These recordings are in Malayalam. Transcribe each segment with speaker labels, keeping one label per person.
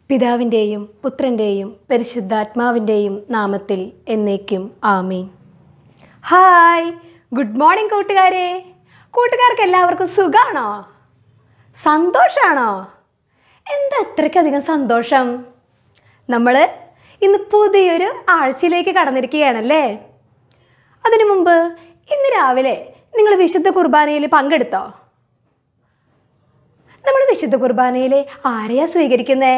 Speaker 1: പിതാവിൻ്റെയും പുത്രൻ്റെയും പരിശുദ്ധാത്മാവിൻ്റെയും നാമത്തിൽ എന്നേക്കും ആമീൻ ഹായ് ഗുഡ് മോർണിംഗ് കൂട്ടുകാരെ കൂട്ടുകാർക്ക് എല്ലാവർക്കും സുഖാണോ സന്തോഷാണോ എന്താ അത്രയ്ക്കധികം സന്തോഷം നമ്മൾ ഇന്ന് പുതിയൊരു ആഴ്ചയിലേക്ക് കടന്നിരിക്കുകയാണല്ലേ അതിനു മുമ്പ് ഇന്ന് രാവിലെ നിങ്ങൾ വിശുദ്ധ കുർബാനയിൽ പങ്കെടുത്തോ നമ്മൾ വിശുദ്ധ കുർബാനയിൽ ആരെയാ സ്വീകരിക്കുന്നേ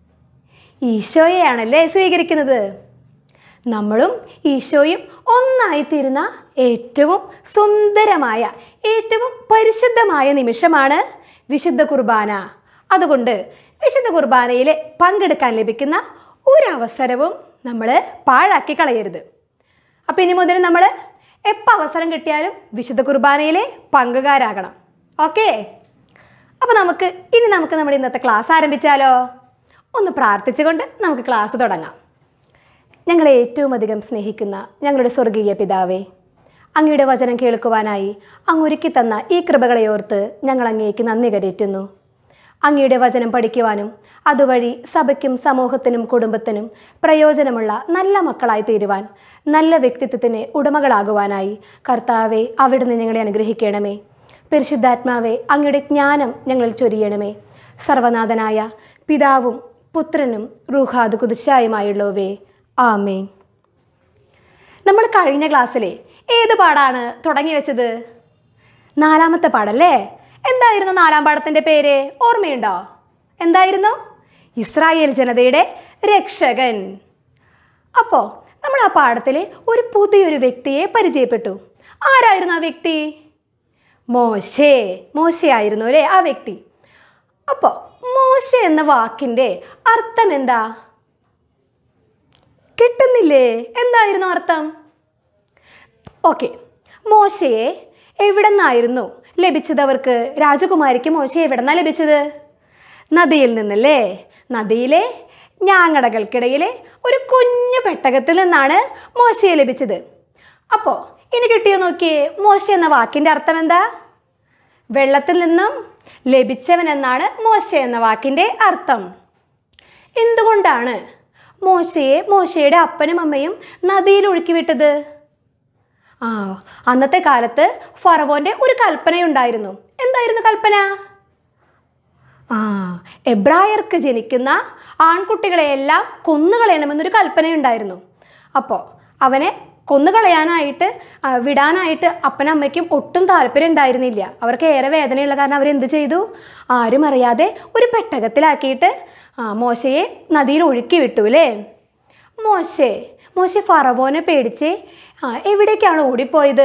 Speaker 1: ഈശോയെയാണല്ലേ സ്വീകരിക്കുന്നത് നമ്മളും ഈശോയും ഒന്നായിത്തീരുന്ന ഏറ്റവും സുന്ദരമായ ഏറ്റവും പരിശുദ്ധമായ നിമിഷമാണ് വിശുദ്ധ കുർബാന അതുകൊണ്ട് വിശുദ്ധ കുർബാനയിൽ പങ്കെടുക്കാൻ ലഭിക്കുന്ന ഒരവസരവും നമ്മൾ പാഴാക്കി കളയരുത് അപ്പോൾ ഇനി മുതൽ നമ്മൾ എപ്പോൾ അവസരം കിട്ടിയാലും വിശുദ്ധ കുർബാനയിലെ പങ്കുകാരാകണം ഓക്കേ അപ്പോൾ നമുക്ക് ഇനി നമുക്ക് നമ്മുടെ ഇന്നത്തെ ക്ലാസ് ആരംഭിച്ചാലോ ഒന്ന് പ്രാർത്ഥിച്ചുകൊണ്ട് നമുക്ക് ക്ലാസ് തുടങ്ങാം ഞങ്ങളെ ഏറ്റവും അധികം സ്നേഹിക്കുന്ന ഞങ്ങളുടെ സ്വർഗീയ പിതാവേ അങ്ങയുടെ വചനം കേൾക്കുവാനായി അങ്ങ് ഒരുക്കി തന്ന ഈ കൃപകളെ ഓർത്ത് ഞങ്ങൾ അങ്ങേക്ക് നന്ദി കരയറ്റുന്നു അങ്ങയുടെ വചനം പഠിക്കുവാനും അതുവഴി സഭയ്ക്കും സമൂഹത്തിനും കുടുംബത്തിനും പ്രയോജനമുള്ള നല്ല മക്കളായി തീരുവാൻ നല്ല വ്യക്തിത്വത്തിന് ഉടമകളാകുവാനായി കർത്താവെ അവിടുന്ന് ഞങ്ങളെ അനുഗ്രഹിക്കണമേ പരിശുദ്ധാത്മാവെ അങ്ങയുടെ ജ്ഞാനം ഞങ്ങളിൽ ചൊരിയണമേ സർവനാഥനായ പിതാവും പുത്രനും റൂഹാദ് കുതിശായുമായുള്ളവേ ആമേ നമ്മൾ കഴിഞ്ഞ ക്ലാസ്സിലെ ഏത് പാടാണ് തുടങ്ങി വെച്ചത് നാലാമത്തെ പാടല്ലേ എന്തായിരുന്നു നാലാം പാഠത്തിൻ്റെ പേര് ഓർമ്മയുണ്ടോ എന്തായിരുന്നു ഇസ്രായേൽ ജനതയുടെ രക്ഷകൻ അപ്പോൾ നമ്മൾ ആ പാഠത്തിൽ ഒരു പുതിയൊരു വ്യക്തിയെ പരിചയപ്പെട്ടു ആരായിരുന്നു ആ വ്യക്തി മോശേ മോശയായിരുന്നു അല്ലേ ആ വ്യക്തി അപ്പോൾ മോശ എന്ന വാക്കിൻ്റെ അർത്ഥം എന്താ കിട്ടുന്നില്ലേ എന്തായിരുന്നു അർത്ഥം ഓക്കെ മോശയെ എവിടെ നിന്നായിരുന്നു ലഭിച്ചത് അവർക്ക് രാജകുമാരിക്ക് മോശയെ എവിടെ നിന്നാണ് ലഭിച്ചത് നദിയിൽ നിന്നല്ലേ നദിയിലെ ഞാങ്ങടകൾക്കിടയിലെ ഒരു കുഞ്ഞു പെട്ടകത്തിൽ നിന്നാണ് മോശയെ ലഭിച്ചത് അപ്പോൾ ഇനി കിട്ടിയോ നോക്കിയേ മോശ എന്ന വാക്കിൻ്റെ അർത്ഥം എന്താ വെള്ളത്തിൽ നിന്നും ലഭിച്ചവൻ എന്നാണ് മോശ എന്ന വാക്കിൻ്റെ അർത്ഥം എന്തുകൊണ്ടാണ് മോശയെ മോശയുടെ അപ്പനും അമ്മയും നദിയിൽ ഒഴുക്കി വിട്ടത് ആ അന്നത്തെ കാലത്ത് ഫറവോൻ്റെ ഒരു കൽപ്പനയുണ്ടായിരുന്നു എന്തായിരുന്നു കൽപ്പന ആ എബ്രായർക്ക് ജനിക്കുന്ന ആൺകുട്ടികളെയെല്ലാം കൊന്നുകളയണമെന്നൊരു കൽപ്പനയുണ്ടായിരുന്നു അപ്പോൾ അവനെ കൊന്നുകളയാനായിട്ട് ആ, വിടാനായിട്ട് അപ്പനമ്മയ്ക്കും ഒട്ടും താല്പര്യം ഉണ്ടായിരുന്നില്ല അവർക്ക് ഏറെ വേദനയുള്ള കാരണം അവരെന്ത് ചെയ്തു ആരും അറിയാതെ ഒരു പെട്ടകത്തിലാക്കിയിട്ട് ആ, മോശയെ നദിയിൽ ഒഴുക്കി വിട്ടു അല്ലേ മോശെ മോശെ ഫറവോനെ പേടിച്ച് ആ, എവിടേക്കാണ് ഓടിപ്പോയത്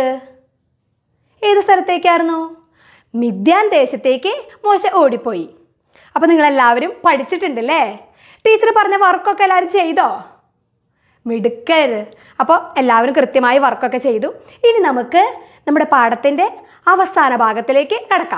Speaker 1: ഏത് സ്ഥലത്തേക്കായിരുന്നു മിഥ്യാൻ ദേശത്തേക്ക് മോശ ഓടിപ്പോയി അപ്പോൾ നിങ്ങളെല്ലാവരും പഠിച്ചിട്ടുണ്ടല്ലേ ടീച്ചർ പറഞ്ഞ വർക്കൊക്കെ എല്ലാവരും ചെയ്തോ മിടുക്കർ അപ്പോൾ എല്ലാവരും കൃത്യമായി വർക്കൊക്കെ ചെയ്തു ഇനി നമുക്ക് നമ്മുടെ പാഠത്തിൻ്റെ അവസാന ഭാഗത്തിലേക്ക് കടക്കാം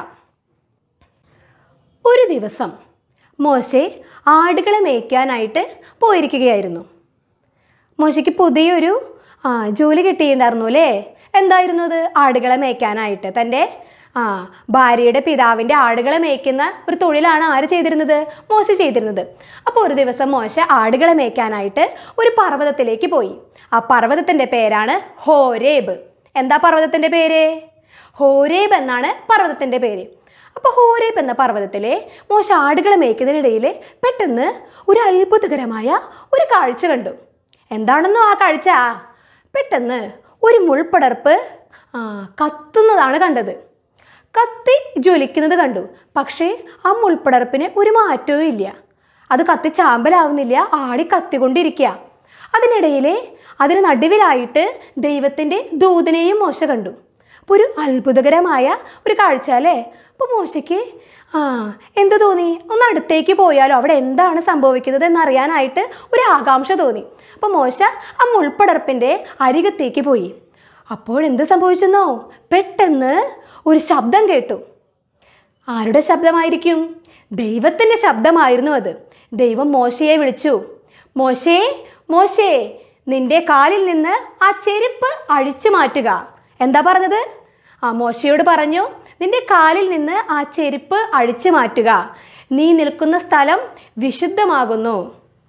Speaker 1: ഒരു ദിവസം മോശെ ആടുകളെ മേയ്ക്കാനായിട്ട് പോയിരിക്കുകയായിരുന്നു മോശയ്ക്ക് പുതിയൊരു ആ, ജോലി കിട്ടിയിട്ടുണ്ടായിരുന്നു അല്ലേ എന്തായിരുന്നു അത് ആടുകളെ മേയ്ക്കാനായിട്ട് തൻ്റെ ആ ഭാര്യയുടെ പിതാവിൻ്റെ ആടുകളെ മേയ്ക്കുന്ന ഒരു തൊഴിലാണ് ആര് ചെയ്തിരുന്നത് മോശ ചെയ്തിരുന്നത് അപ്പോൾ ഒരു ദിവസം മോശ ആടുകളെ മേയ്ക്കാനായിട്ട് ഒരു പർവ്വതത്തിലേക്ക് പോയി ആ പർവ്വതത്തിൻ്റെ പേരാണ് ഹോരേബ് എന്താ പർവ്വതത്തിൻ്റെ പേര് ഹോരേബ് എന്നാണ് പർവ്വതത്തിൻ്റെ പേര് അപ്പോൾ ഹോരേബ് എന്ന പർവ്വതത്തിലെ മോശ ആടുകളെ മേയ്ക്കുന്നതിനിടയിൽ പെട്ടെന്ന് ഒരു അത്ഭുതകരമായ ഒരു കാഴ്ച കണ്ടു എന്താണെന്നോ ആ കാഴ്ച പെട്ടെന്ന് ഒരു മുൾപ്പടർപ്പ് ആ, കത്തുന്നതാണ് കണ്ടത് കത്തി ജ്വലിക്കുന്നത് കണ്ടു പക്ഷേ ആ മുൾപ്പടർപ്പിന് ഒരു മാറ്റവും ഇല്ല അത് കത്തി ചാമ്പലാവുന്നില്ല ആടി കത്തിക്കൊണ്ടിരിക്കുക അതിനിടയിൽ അതിന് നടുവിലായിട്ട് ദൈവത്തിൻ്റെ ദൂതനെയും മോശ കണ്ടു അപ്പോൾ ഒരു അത്ഭുതകരമായ ഒരു കാഴ്ച അല്ലേ അപ്പോൾ മോശയ്ക്ക് ആ എന്ത് തോന്നി ഒന്ന് അടുത്തേക്ക് പോയാലോ അവിടെ എന്താണ് സംഭവിക്കുന്നത് എന്നറിയാനായിട്ട് ഒരു ആകാംക്ഷ തോന്നി അപ്പോൾ മോശ ആ മുൾപ്പടർപ്പിൻ്റെ അരികത്തേക്ക് പോയി അപ്പോൾ എന്ത് സംഭവിച്ചെന്നോ പെട്ടെന്ന് ഒരു ശബ്ദം കേട്ടു ആരുടെ ശബ്ദമായിരിക്കും ദൈവത്തിൻ്റെ ശബ്ദമായിരുന്നു അത് ദൈവം മോശയെ വിളിച്ചു മോശേ മോശേ നിന്റെ കാലിൽ നിന്ന് ആ ചെരുപ്പ് അഴിച്ചു മാറ്റുക എന്താ പറഞ്ഞത് ആ മോശയോട് പറഞ്ഞു നിന്റെ കാലിൽ നിന്ന് ആ ചെരുപ്പ് അഴിച്ചു മാറ്റുക നീ നിൽക്കുന്ന സ്ഥലം വിശുദ്ധമാകുന്നു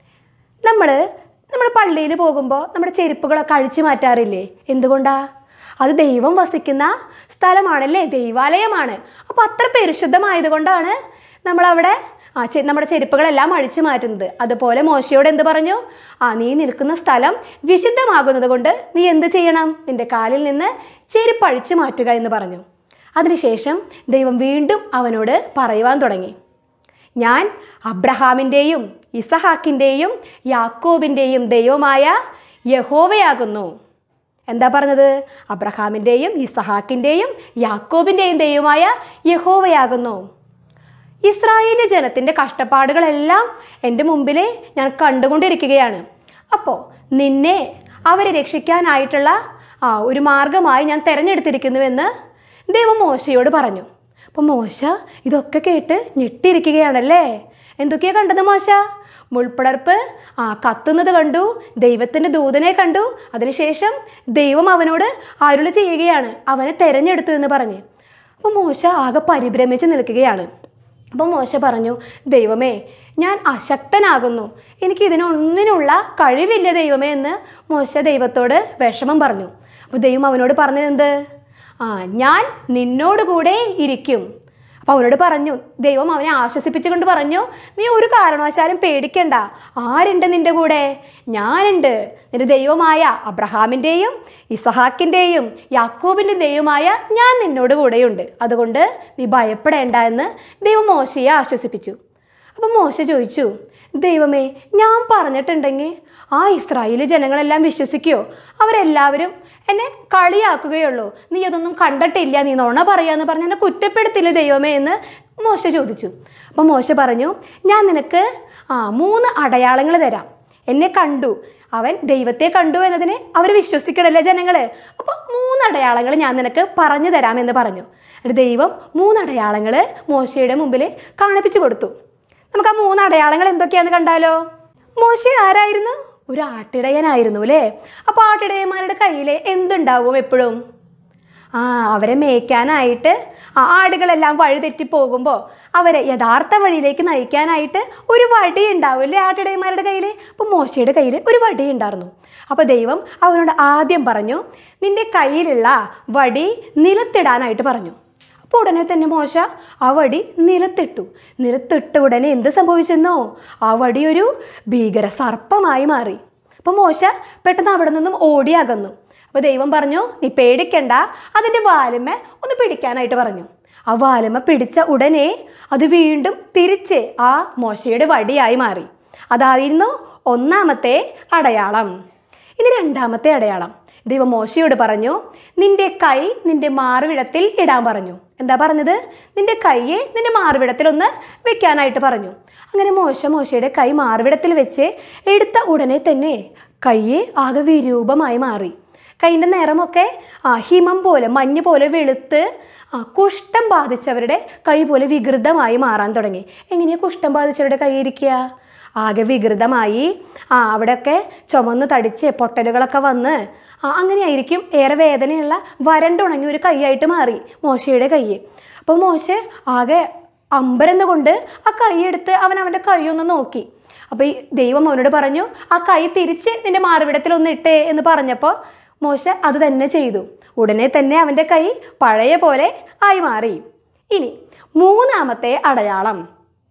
Speaker 1: നമ്മൾ നമ്മൾ പള്ളിയിൽ പോകുമ്പോൾ നമ്മുടെ ചെരുപ്പുകളൊക്കെ അഴിച്ചു മാറ്റാറില്ലേ എന്തുകൊണ്ടാ അത് ദൈവം വസിക്കുന്ന സ്ഥലമാണല്ലേ ദൈവാലയമാണ് അപ്പോൾ അത്ര പരിശുദ്ധമായതുകൊണ്ടാണ് നമ്മളവിടെ ആ ചെ നമ്മുടെ ചെരുപ്പുകളെല്ലാം അഴിച്ചു മാറ്റുന്നത് അതുപോലെ മോശയോട് എന്ത് പറഞ്ഞു ആ നീ നിൽക്കുന്ന സ്ഥലം വിശുദ്ധമാകുന്നത് കൊണ്ട് നീ എന്ത് ചെയ്യണം നിന്റെ കാലിൽ നിന്ന് ചെരുപ്പ് അഴിച്ചു മാറ്റുക എന്ന് പറഞ്ഞു അതിനുശേഷം ദൈവം വീണ്ടും അവനോട് പറയുവാൻ തുടങ്ങി ഞാൻ അബ്രഹാമിൻ്റെയും ഇസഹാക്കിൻ്റെയും യാക്കോബിൻ്റെയും ദൈവമായ യഹോവയാകുന്നു എന്താ പറഞ്ഞത് അബ്രഹാമിൻ്റെയും ഇസഹാക്കിൻ്റെയും യാക്കോബിൻ്റെയും ദൈവമായ യഹോവയാകുന്നു ഇസ്രായേലി ജനത്തിൻ്റെ കഷ്ടപ്പാടുകളെല്ലാം എൻ്റെ മുമ്പിൽ ഞാൻ കണ്ടുകൊണ്ടിരിക്കുകയാണ് അപ്പോൾ നിന്നെ അവരെ രക്ഷിക്കാനായിട്ടുള്ള ആ ഒരു മാർഗമായി ഞാൻ തിരഞ്ഞെടുത്തിരിക്കുന്നുവെന്ന് ദൈവം മോശയോട് പറഞ്ഞു അപ്പോൾ മോശ ഇതൊക്കെ കേട്ട് ഞെട്ടിയിരിക്കുകയാണല്ലേ എന്തൊക്കെയാ കണ്ടത് മോശ മുൾപ്പടർപ്പ് ആ കത്തുന്നത് കണ്ടു ദൈവത്തിൻ്റെ ദൂതനെ കണ്ടു അതിനുശേഷം ദൈവം അവനോട് അരുളി ചെയ്യുകയാണ് അവനെ തെരഞ്ഞെടുത്തു എന്ന് പറഞ്ഞ് അപ്പോൾ മോശ ആകെ പരിഭ്രമിച്ച് നിൽക്കുകയാണ് അപ്പോൾ മോശ പറഞ്ഞു ദൈവമേ ഞാൻ അശക്തനാകുന്നു എനിക്ക് ഇതിനൊന്നിനുള്ള കഴിവില്ല ദൈവമേ എന്ന് മോശ ദൈവത്തോട് വിഷമം പറഞ്ഞു അപ്പോൾ ദൈവം അവനോട് പറഞ്ഞത് എന്ത് ആ ഞാൻ നിന്നോട് കൂടെ ഇരിക്കും അപ്പോൾ അവനോട് പറഞ്ഞു ദൈവം അവനെ ആശ്വസിപ്പിച്ചുകൊണ്ട് പറഞ്ഞു നീ ഒരു കാരണവശാലും പേടിക്കണ്ട ആരുണ്ട് നിന്റെ കൂടെ ഞാനുണ്ട് നിന്റെ ദൈവമായ അബ്രഹാമിൻ്റെയും ഇസഹാക്കിൻ്റെയും യാക്കോബിൻ്റെ ദൈവമായ ഞാൻ നിന്നോട് കൂടെയുണ്ട് അതുകൊണ്ട് നീ ഭയപ്പെടേണ്ട എന്ന് ദൈവം മോശയെ ആശ്വസിപ്പിച്ചു അപ്പം മോശ ചോദിച്ചു ദൈവമേ ഞാൻ പറഞ്ഞിട്ടുണ്ടെങ്കിൽ ആ ഇസ്രായേലി ജനങ്ങളെല്ലാം വിശ്വസിക്കുമോ അവരെല്ലാവരും എന്നെ കളിയാക്കുകയുള്ളൂ നീ അതൊന്നും കണ്ടിട്ടില്ല നീ നുണ പറയാന്ന് പറഞ്ഞ് എന്നെ കുറ്റപ്പെടുത്തില്ല ദൈവമേ എന്ന് മോശ ചോദിച്ചു അപ്പം മോശ പറഞ്ഞു ഞാൻ നിനക്ക് ആ മൂന്ന് അടയാളങ്ങൾ തരാം എന്നെ കണ്ടു അവൻ ദൈവത്തെ കണ്ടു എന്നതിനെ അവർ വിശ്വസിക്കണല്ലേ ജനങ്ങൾ അപ്പോൾ മൂന്ന് അടയാളങ്ങൾ ഞാൻ നിനക്ക് പറഞ്ഞു തരാമെന്ന് പറഞ്ഞു എന്നിട്ട് ദൈവം മൂന്ന് അടയാളങ്ങൾ മോശയുടെ മുമ്പിൽ കാണിപ്പിച്ചു കൊടുത്തു നമുക്ക് ആ മൂന്ന് അടയാളങ്ങൾ എന്തൊക്കെയാണെന്ന് കണ്ടാലോ മോശ ആരായിരുന്നു ഒരു ആട്ടിടയനായിരുന്നു അല്ലേ അപ്പോൾ ആട്ടിടയന്മാരുടെ കയ്യിൽ എന്തുണ്ടാവും എപ്പോഴും ആ അവരെ മേയ്ക്കാനായിട്ട് ആ ആടുകളെല്ലാം വഴി തെറ്റി പോകുമ്പോൾ അവരെ യഥാർത്ഥ വഴിയിലേക്ക് നയിക്കാനായിട്ട് ഒരു വടി ഉണ്ടാവും അല്ലേ ആട്ടിടയന്മാരുടെ കയ്യിൽ അപ്പോൾ മോശയുടെ കയ്യിൽ ഒരു വടി ഉണ്ടായിരുന്നു അപ്പോൾ ദൈവം അവനോട് ആദ്യം പറഞ്ഞു നിന്റെ കയ്യിലുള്ള വടി നിലത്തിടാനായിട്ട് പറഞ്ഞു അപ്പോൾ ഉടനെ തന്നെ മോശ ആ വടി നിലത്തിട്ടു നിലത്തിട്ട ഉടനെ എന്ത് സംഭവിച്ചെന്നോ ആ വടി ഒരു ഭീകര സർപ്പമായി മാറി അപ്പോൾ മോശ പെട്ടെന്ന് അവിടെ നിന്നും ഓടി അകന്നു അപ്പോൾ ദൈവം പറഞ്ഞു നീ പേടിക്കണ്ട അതിൻ്റെ വാലുമ്മ ഒന്ന് പിടിക്കാനായിട്ട് പറഞ്ഞു ആ വാലുമ്മ പിടിച്ച ഉടനെ അത് വീണ്ടും തിരിച്ച് ആ മോശയുടെ വടിയായി മാറി അതായിരുന്നു ഒന്നാമത്തെ അടയാളം ഇനി രണ്ടാമത്തെ അടയാളം ദൈവം മോശയോട് പറഞ്ഞു നിന്റെ കൈ നിന്റെ മാർവിടത്തിൽ ഇടാൻ പറഞ്ഞു എന്താ പറഞ്ഞത് നിന്റെ കൈയെ നിന്റെ മാർവിടത്തിൽ ഒന്ന് വെക്കാനായിട്ട് പറഞ്ഞു അങ്ങനെ മോശ മോശയുടെ കൈ മാർവിടത്തിൽ വെച്ച് എടുത്ത ഉടനെ തന്നെ കൈയെ ആകെ വിരൂപമായി മാറി കൈൻ്റെ നിറമൊക്കെ ആ ഹിമം പോലെ മഞ്ഞ് പോലെ വെളുത്ത് ആ കുഷ്ഠം ബാധിച്ചവരുടെ കൈ പോലെ വികൃതമായി മാറാൻ തുടങ്ങി എങ്ങനെയാണ് കുഷ്ഠം ബാധിച്ചവരുടെ കൈ ഇരിക്കുക ആകെ വികൃതമായി ആ അവിടെയൊക്കെ ചുമന്ന് തടിച്ച് പൊട്ടലുകളൊക്കെ വന്ന് ആ അങ്ങനെയായിരിക്കും ഏറെ വേദനയുള്ള വരണ്ടുണങ്ങിയ ഒരു കൈയായിട്ട് മാറി മോശയുടെ കൈ അപ്പോൾ മോശ ആകെ അമ്പരന്ന് കൊണ്ട് ആ കൈ എടുത്ത് അവൻ അവൻ്റെ കൈ ഒന്ന് നോക്കി അപ്പോൾ ഈ ദൈവം അവനോട് പറഞ്ഞു ആ കൈ തിരിച്ച് നിന്റെ മാറിവിടത്തിൽ ഒന്ന് ഇട്ടേ എന്ന് പറഞ്ഞപ്പോൾ മോശ അത് തന്നെ ചെയ്തു ഉടനെ തന്നെ അവൻ്റെ കൈ പഴയ പോലെ ആയി മാറി ഇനി മൂന്നാമത്തെ അടയാളം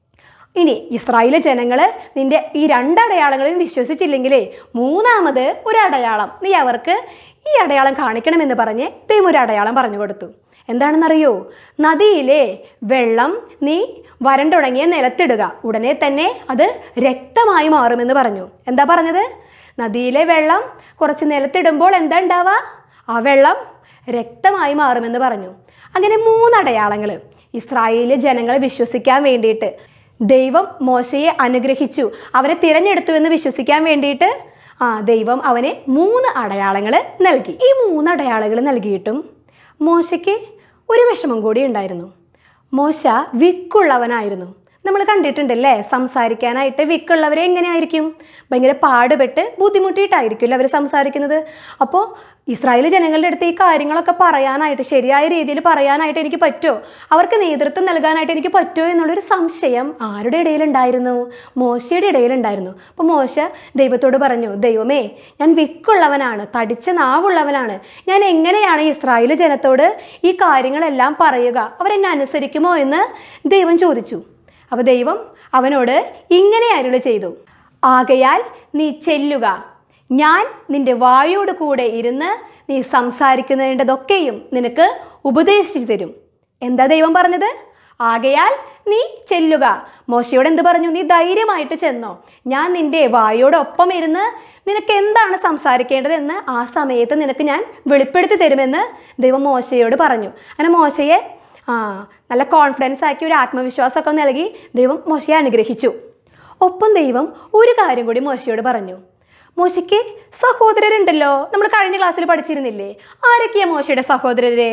Speaker 1: ഇനി ഇസ്രായേലിലെ ജനങ്ങൾ നിന്റെ ഈ രണ്ട് അടയാളങ്ങളിൽ വിശ്വസിച്ചില്ലെങ്കിലേ മൂന്നാമത് ഒരു അടയാളം നീ അവർക്ക് ഈ അടയാളം കാണിക്കണമെന്ന് പറഞ്ഞ് ദൈവം ഒരു അടയാളം പറഞ്ഞു കൊടുത്തു എന്താണെന്നറിയോ നദിയിലെ വെള്ളം നീ വരണ്ടുണങ്ങിയ നിലത്തിടുക ഉടനെ തന്നെ അത് രക്തമായി മാറുമെന്ന് പറഞ്ഞു എന്താ പറഞ്ഞത് നദിയിലെ വെള്ളം കുറച്ച് നിലത്തിടുമ്പോൾ എന്താ ഉണ്ടാവുക ആ വെള്ളം രക്തമായി മാറുമെന്ന് പറഞ്ഞു അങ്ങനെ മൂന്നടയാളങ്ങൾ ഇസ്രായേലിലെ ജനങ്ങളെ വിശ്വസിക്കാൻ വേണ്ടിയിട്ട് ദൈവം മോശയെ അനുഗ്രഹിച്ചു അവനെ തിരഞ്ഞെടുത്തു എന്ന് വിശ്വസിക്കാൻ വേണ്ടിയിട്ട് ആ ദൈവം അവനെ മൂന്ന് അടയാളങ്ങൾ നൽകി ഈ മൂന്ന് അടയാളങ്ങൾ നൽകിയിട്ടും മോശയ്ക്ക് ഒരു വിഷമം കൂടി ഉണ്ടായിരുന്നു മോശ വിക്കുള്ളവനായിരുന്നു നമ്മൾ കണ്ടിട്ടുണ്ടല്ലേ സംസാരിക്കാനായിട്ട് വിക്കുള്ളവരെ എങ്ങനെയായിരിക്കും ഭയങ്കര പാടുപെട്ട് ബുദ്ധിമുട്ടിയിട്ടായിരിക്കുമല്ലോ അവർ സംസാരിക്കുന്നത് അപ്പോൾ ഇസ്രായേൽ ജനങ്ങളുടെ അടുത്ത് ഈ കാര്യങ്ങളൊക്കെ പറയാനായിട്ട് ശരിയായ രീതിയിൽ പറയാനായിട്ട് എനിക്ക് പറ്റുമോ അവർക്ക് നേതൃത്വം നൽകാനായിട്ട് എനിക്ക് പറ്റുമോ എന്നുള്ളൊരു സംശയം ആരുടെ ഇടയിലുണ്ടായിരുന്നു മോശയുടെ ഇടയിലുണ്ടായിരുന്നു അപ്പോൾ മോശ ദൈവത്തോട് പറഞ്ഞു ദൈവമേ ഞാൻ വിക്കുള്ളവനാണ് തടിച്ച നാവുള്ളവനാണ് ഞാൻ എങ്ങനെയാണ് ഇസ്രായേൽ ജനത്തോട് ഈ കാര്യങ്ങളെല്ലാം പറയുക അവരെന്നെ അനുസരിക്കുമോ എന്ന് ദൈവം ചോദിച്ചു അപ്പോൾ ദൈവം അവനോട് ഇങ്ങനെ അരുളി ചെയ്തു ആകയാൽ നീ ചെല്ലുക ഞാൻ നിന്റെ വായോട് കൂടെ ഇരുന്ന് നീ സംസാരിക്കുന്നതിൻ്റെതൊക്കെയും നിനക്ക് ഉപദേശിച്ചു തരും എന്താ ദൈവം പറഞ്ഞത് ആകയാൽ നീ ചെല്ലുക മോശയോട് എന്ത് പറഞ്ഞു നീ ധൈര്യമായിട്ട് ചെന്നോ ഞാൻ നിന്റെ വായോടൊപ്പം ഇരുന്ന് നിനക്ക് എന്താണ് സംസാരിക്കേണ്ടതെന്ന് ആ സമയത്ത് നിനക്ക് ഞാൻ വെളിപ്പെടുത്തി തരുമെന്ന് ദൈവം മോശയോട് പറഞ്ഞു അങ്ങനെ മോശയെ ആ നല്ല കോൺഫിഡൻസ് ആക്കി ഒരു ആത്മവിശ്വാസമൊക്കെ നൽകി ദൈവം മോശയെ അനുഗ്രഹിച്ചു ഒപ്പം ദൈവം ഒരു കാര്യം കൂടി മോശയോട് പറഞ്ഞു മോശയ്ക്ക് സഹോദരരുണ്ടല്ലോ നമ്മൾ കഴിഞ്ഞ ക്ലാസ്സിൽ പഠിച്ചിരുന്നില്ലേ ആരൊക്കെയാ മോശയുടെ സഹോദരരെ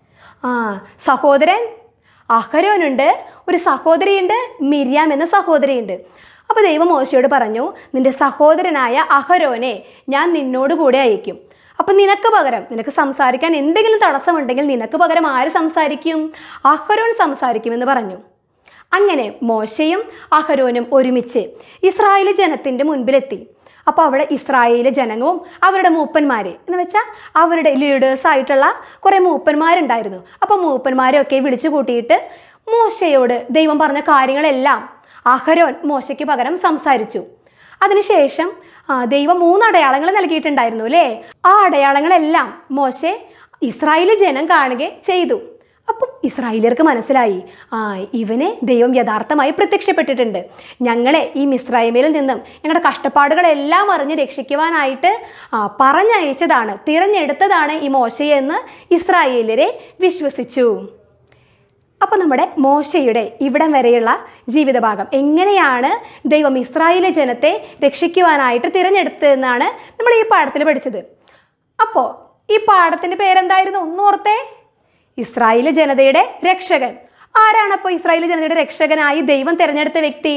Speaker 1: ആ സഹോദരൻ അഹരോനുണ്ട് ഒരു സഹോദരിയുണ്ട് മിരിയാം എന്ന സഹോദരിയുണ്ട് അപ്പോൾ ദൈവം മോശയോട് പറഞ്ഞു നിന്റെ സഹോദരനായ അഹരോനെ ഞാൻ നിന്നോട് കൂടെ അയക്കും അപ്പം നിനക്ക് പകരം നിനക്ക് സംസാരിക്കാൻ എന്തെങ്കിലും തടസ്സമുണ്ടെങ്കിൽ നിനക്ക് പകരം ആര് സംസാരിക്കും അഹരോൻ സംസാരിക്കുമെന്ന് പറഞ്ഞു അങ്ങനെ മോശയും അഹരോനും ഒരുമിച്ച് ഇസ്രായേൽ ജനത്തിൻ്റെ മുൻപിലെത്തി അപ്പോൾ അവിടെ ഇസ്രായേലിലെ ജനവും അവരുടെ മൂപ്പന്മാരെ എന്ന് വെച്ചാൽ അവരുടെ ലീഡേഴ്സ് ആയിട്ടുള്ള കുറേ മൂപ്പന്മാരുണ്ടായിരുന്നു അപ്പോൾ മൂപ്പന്മാരെയൊക്കെ വിളിച്ചു കൂട്ടിയിട്ട് മോശയോട് ദൈവം പറഞ്ഞ കാര്യങ്ങളെല്ലാം അഹരോൻ മോശയ്ക്ക് പകരം സംസാരിച്ചു അതിനുശേഷം ആ, ദൈവം മൂന്ന് അടയാളങ്ങൾ നൽകിയിട്ടുണ്ടായിരുന്നു അല്ലേ ആ അടയാളങ്ങളെല്ലാം മോശെ ഇസ്രായേൽ ജനം കാണുക ചെയ്തു അപ്പം ഇസ്രായേലിയർക്ക് മനസ്സിലായി ആ ഇവന് ദൈവം യഥാർത്ഥമായി പ്രത്യക്ഷപ്പെട്ടിട്ടുണ്ട് ഞങ്ങളെ ഈ മിസ്രൈമിൽ നിന്നും ഞങ്ങളുടെ കഷ്ടപ്പാടുകളെല്ലാം അറിഞ്ഞ് രക്ഷിക്കുവാനായിട്ട് ആ, പറഞ്ഞയച്ചതാണ് തിരഞ്ഞെടുത്തതാണ് ഈ മോശയെന്ന് ഇസ്രായേലിയരെ വിശ്വസിച്ചു അപ്പോൾ നമ്മുടെ മോശയുടെ ഇവിടം വരെയുള്ള ജീവിതഭാഗം എങ്ങനെയാണ് ദൈവം ഇസ്രായേലിലെ ജനത്തെ രക്ഷിക്കുവാനായിട്ട് തിരഞ്ഞെടുത്തതെന്നാണ് നമ്മൾ ഈ പാഠത്തിൽ പഠിച്ചത് അപ്പോൾ ഈ പാഠത്തിൻ്റെ പേരെന്തായിരുന്നു ഒന്നോർത്തേ ഇസ്രായേൽ ജനതയുടെ രക്ഷകൻ ആരാണ് അപ്പോൾ ഇസ്രായേൽ ജനതയുടെ രക്ഷകനായി ദൈവം തിരഞ്ഞെടുത്ത വ്യക്തി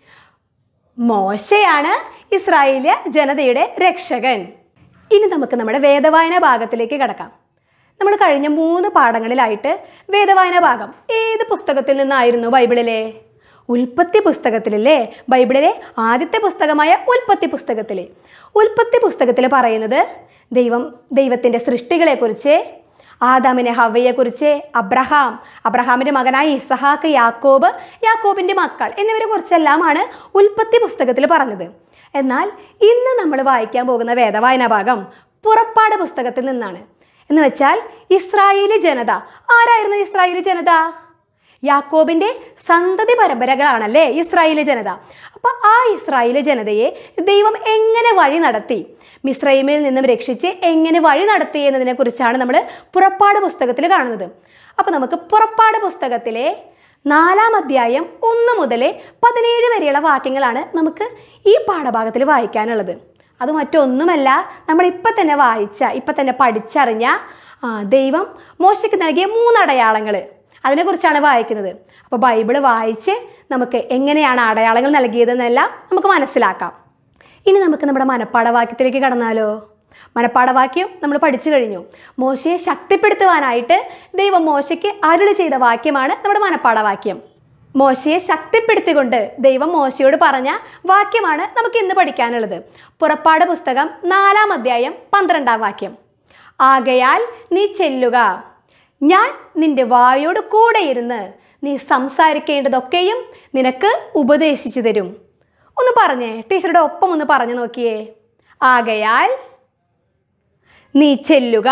Speaker 1: മോശയാണ് ഇസ്രായേലിയ ജനതയുടെ രക്ഷകൻ ഇനി നമുക്ക് നമ്മുടെ വേദവായന ഭാഗത്തിലേക്ക് കടക്കാം നമ്മൾ കഴിഞ്ഞ മൂന്ന് പാഠങ്ങളിലായിട്ട് വേദവായന ഭാഗം ഏത് പുസ്തകത്തിൽ നിന്നായിരുന്നു ബൈബിളിലെ ഉൽപ്പത്തി പുസ്തകത്തിലല്ലേ ബൈബിളിലെ ആദ്യത്തെ പുസ്തകമായ ഉൽപ്പത്തി പുസ്തകത്തിൽ ഉൽപ്പത്തി പുസ്തകത്തിൽ പറയുന്നത് ദൈവം ദൈവത്തിൻ്റെ സൃഷ്ടികളെക്കുറിച്ച് ആദാമിനെ ഹവയെക്കുറിച്ച് അബ്രഹാം അബ്രഹാമിൻ്റെ മകനായ ഇസഹാക്ക് യാക്കോബ് യാക്കോബിൻ്റെ മക്കൾ എന്നിവരെ കുറിച്ചെല്ലാമാണ് ഉൽപ്പത്തി പുസ്തകത്തിൽ പറഞ്ഞത് എന്നാൽ ഇന്ന് നമ്മൾ വായിക്കാൻ പോകുന്ന വേദവായന ഭാഗം പുറപ്പാട് പുസ്തകത്തിൽ നിന്നാണ് എന്ന് വെച്ചാൽ ഇസ്രായേലി ജനത ആരായിരുന്നു ഇസ്രായേലി ജനത യാക്കോബിൻ്റെ സന്തതി പരമ്പരകളാണല്ലേ ഇസ്രായേലി ജനത അപ്പോൾ ആ ഇസ്രായേലി ജനതയെ ദൈവം എങ്ങനെ വഴി നടത്തി മിസ്രൈമിൽ നിന്നും രക്ഷിച്ച് എങ്ങനെ വഴി നടത്തി എന്നതിനെ കുറിച്ചാണ് നമ്മൾ പുറപ്പാട് പുസ്തകത്തിൽ കാണുന്നത് അപ്പോൾ നമുക്ക് പുറപ്പാട് പുസ്തകത്തിലെ നാലാം അധ്യായം ഒന്ന് മുതൽ പതിനേഴ് വരെയുള്ള വാക്യങ്ങളാണ് നമുക്ക് ഈ പാഠഭാഗത്തിൽ വായിക്കാനുള്ളത് അത് മറ്റൊന്നുമല്ല നമ്മൾ ഇപ്പം തന്നെ വായിച്ച ഇപ്പം തന്നെ പഠിച്ചറിഞ്ഞ ആ, ദൈവം മോശയ്ക്ക് നൽകിയ മൂന്നടയാളങ്ങൾ അതിനെക്കുറിച്ചാണ് വായിക്കുന്നത് അപ്പോൾ ബൈബിള് വായിച്ച് നമുക്ക് എങ്ങനെയാണ് അടയാളങ്ങൾ നൽകിയതെന്നെല്ലാം നമുക്ക് മനസ്സിലാക്കാം ഇനി നമുക്ക് നമ്മുടെ മനപ്പാഠവാക്യത്തിലേക്ക് കടന്നാലോ മനപ്പാഠവാക്യം നമ്മൾ പഠിച്ചു കഴിഞ്ഞു മോശയെ ശക്തിപ്പെടുത്തുവാനായിട്ട് ദൈവം മോശയ്ക്ക് അരുളി ചെയ്ത വാക്യമാണ് നമ്മുടെ മനപ്പാഠവാക്യം മോശയെ ശക്തിപ്പെടുത്തിക്കൊണ്ട് ദൈവം മോശയോട് പറഞ്ഞ വാക്യമാണ് നമുക്ക് ഇന്ന് പഠിക്കാനുള്ളത് പുറപ്പാട് പുസ്തകം നാലാം അധ്യായം പന്ത്രണ്ടാം വാക്യം ആകയാൽ നീ ചെല്ലുക ഞാൻ നിന്റെ വായോട് കൂടെ ഇരുന്ന് നീ സംസാരിക്കേണ്ടതൊക്കെയും നിനക്ക് ഉപദേശിച്ചു തരും ഒന്ന് പറഞ്ഞേ ടീച്ചറുടെ ഒപ്പം ഒന്ന് പറഞ്ഞു നോക്കിയേ ആകയാൽ നീ ചെല്ലുക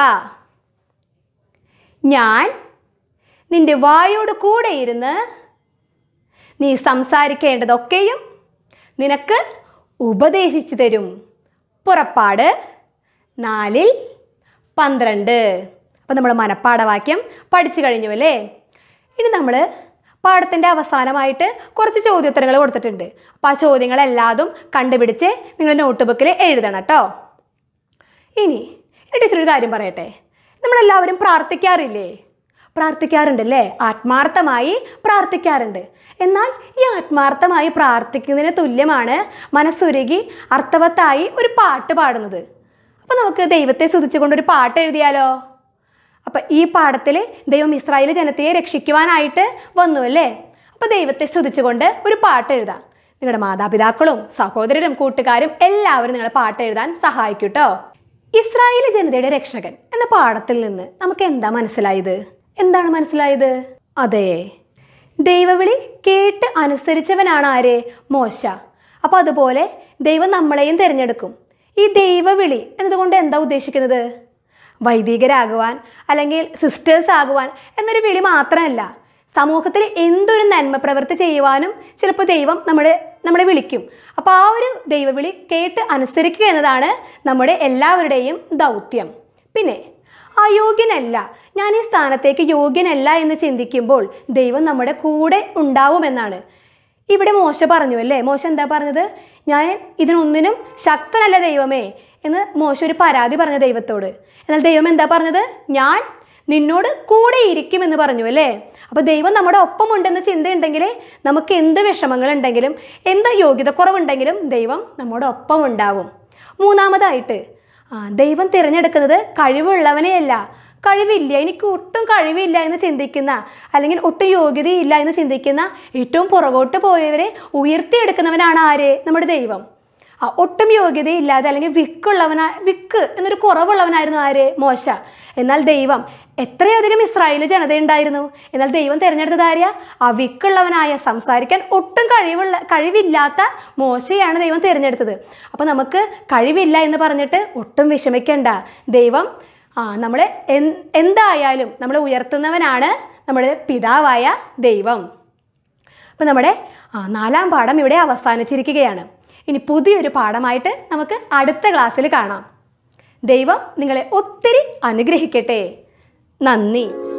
Speaker 1: ഞാൻ നിന്റെ വായോട് കൂടെ ഇരുന്ന് നീ സംസാരിക്കേണ്ടതൊക്കെയും നിനക്ക് ഉപദേശിച്ചു തരും പുറപ്പാട് നാലിൽ പന്ത്രണ്ട് അപ്പം നമ്മൾ മനപ്പാഠവാക്യം പഠിച്ചു കഴിഞ്ഞു അല്ലേ ഇനി നമ്മൾ പാഠത്തിൻ്റെ അവസാനമായിട്ട് കുറച്ച് ചോദ്യോത്തരങ്ങൾ കൊടുത്തിട്ടുണ്ട് അപ്പോൾ ആ ചോദ്യങ്ങളെല്ലാതും കണ്ടുപിടിച്ച് നിങ്ങൾ നോട്ട് ബുക്കിൽ എഴുതണം കേട്ടോ ഇനി ടീച്ചർ ഒരു കാര്യം പറയട്ടെ നമ്മളെല്ലാവരും പ്രാർത്ഥിക്കാറില്ലേ പ്രാർത്ഥിക്കാറുണ്ടല്ലേ ആത്മാർത്ഥമായി പ്രാർത്ഥിക്കാറുണ്ട് എന്നാൽ ഈ ആത്മാർത്ഥമായി പ്രാർത്ഥിക്കുന്നതിന് തുല്യമാണ് മനസ്സുരുകി അർത്ഥവത്തായി ഒരു പാട്ട് പാടുന്നത് അപ്പോൾ നമുക്ക് ദൈവത്തെ സ്തുതിച്ചുകൊണ്ട് ഒരു പാട്ട് എഴുതിയാലോ അപ്പം ഈ പാഠത്തിൽ ദൈവം ഇസ്രായേൽ ജനതയെ രക്ഷിക്കുവാനായിട്ട് വന്നു അല്ലേ അപ്പോൾ ദൈവത്തെ സ്തുതിച്ചുകൊണ്ട് ഒരു പാട്ട് എഴുതാം നിങ്ങളുടെ മാതാപിതാക്കളും സഹോദരരും കൂട്ടുകാരും എല്ലാവരും നിങ്ങളെ പാട്ട് എഴുതാൻ സഹായിക്കും കേട്ടോ ഇസ്രായേൽ ജനതയുടെ രക്ഷകൻ എന്ന പാഠത്തിൽ നിന്ന് നമുക്ക് എന്താ മനസ്സിലായത് എന്താണ് മനസ്സിലായത് അതെ ദൈവവിളി കേട്ട് അനുസരിച്ചവനാണ് ആര് മോശ അപ്പോൾ അതുപോലെ ദൈവം നമ്മളെയും തിരഞ്ഞെടുക്കും ഈ ദൈവവിളി എന്നതുകൊണ്ട് എന്താ ഉദ്ദേശിക്കുന്നത് വൈദികരാകുവാൻ അല്ലെങ്കിൽ സിസ്റ്റേഴ്സ് ആകുവാൻ എന്നൊരു വിളി മാത്രമല്ല സമൂഹത്തിൽ എന്തൊരു നന്മ പ്രവൃത്തി ചെയ്യുവാനും ചിലപ്പോൾ ദൈവം നമ്മുടെ നമ്മളെ വിളിക്കും അപ്പോൾ ആ ഒരു ദൈവവിളി കേട്ട് അനുസരിക്കുക എന്നതാണ് നമ്മുടെ എല്ലാവരുടെയും ദൗത്യം പിന്നെ അയോഗ്യനല്ല ഞാൻ ഈ സ്ഥാനത്തേക്ക് യോഗ്യനല്ല എന്ന് ചിന്തിക്കുമ്പോൾ ദൈവം നമ്മുടെ കൂടെ ഉണ്ടാവുമെന്നാണ് ഇവിടെ മോശ പറഞ്ഞു അല്ലേ മോശ എന്താ പറഞ്ഞത് ഞാൻ ഇതിനൊന്നിനും ശക്തനല്ല ദൈവമേ എന്ന് മോശ ഒരു പരാതി പറഞ്ഞു ദൈവത്തോട് എന്നാൽ ദൈവം എന്താ പറഞ്ഞത് ഞാൻ നിന്നോട് കൂടെ ഇരിക്കുമെന്ന് പറഞ്ഞു അല്ലേ അപ്പോൾ ദൈവം നമ്മുടെ ഒപ്പമുണ്ടെന്ന് ചിന്തയുണ്ടെങ്കിൽ നമുക്ക് എന്ത് വിഷമങ്ങളുണ്ടെങ്കിലും എന്ത് യോഗ്യത കുറവുണ്ടെങ്കിലും ദൈവം നമ്മുടെ ഒപ്പം ഉണ്ടാവും മൂന്നാമതായിട്ട് ആ ദൈവം തിരഞ്ഞെടുക്കുന്നത് കഴിവുള്ളവനെയല്ല കഴിവില്ല എനിക്ക് ഒട്ടും കഴിവില്ല എന്ന് ചിന്തിക്കുന്ന അല്ലെങ്കിൽ ഒട്ടും യോഗ്യതയില്ല എന്ന് ചിന്തിക്കുന്ന ഏറ്റവും പുറകോട്ട് പോയവരെ ഉയർത്തിയെടുക്കുന്നവനാണ് ആര് നമ്മുടെ ദൈവം ആ ഒട്ടും യോഗ്യതയില്ലാതെ അല്ലെങ്കിൽ വിക്കുള്ളവനാ വിക്ക് എന്നൊരു കുറവുള്ളവനായിരുന്നു ആര് മോശ എന്നാൽ ദൈവം എത്രയധികം ഇസ്രായേൽ ജനതയുണ്ടായിരുന്നു എന്നാൽ ദൈവം തിരഞ്ഞെടുത്തത് ആര്യ ആ വിക്കുള്ളവനായ സംസാരിക്കാൻ ഒട്ടും കഴിവുള്ള കഴിവില്ലാത്ത മോശയാണ് ദൈവം തിരഞ്ഞെടുത്തത് അപ്പോൾ നമുക്ക് കഴിവില്ല എന്ന് പറഞ്ഞിട്ട് ഒട്ടും വിഷമിക്കേണ്ട ദൈവം ആ നമ്മളെ എൻ- എന്തായാലും നമ്മളെ ഉയർത്തുന്നവനാണ് നമ്മുടെ പിതാവായ ദൈവം അപ്പോൾ നമ്മുടെ ആ, നാലാം പാഠം ഇവിടെ അവസാനിച്ചിരിക്കുകയാണ് ഇനി പുതിയൊരു പാഠമായിട്ട് നമുക്ക് അടുത്ത ക്ലാസ്സിൽ കാണാം ദൈവം നിങ്ങളെ ഒത്തിരി അനുഗ്രഹിക്കട്ടെ നന്ദി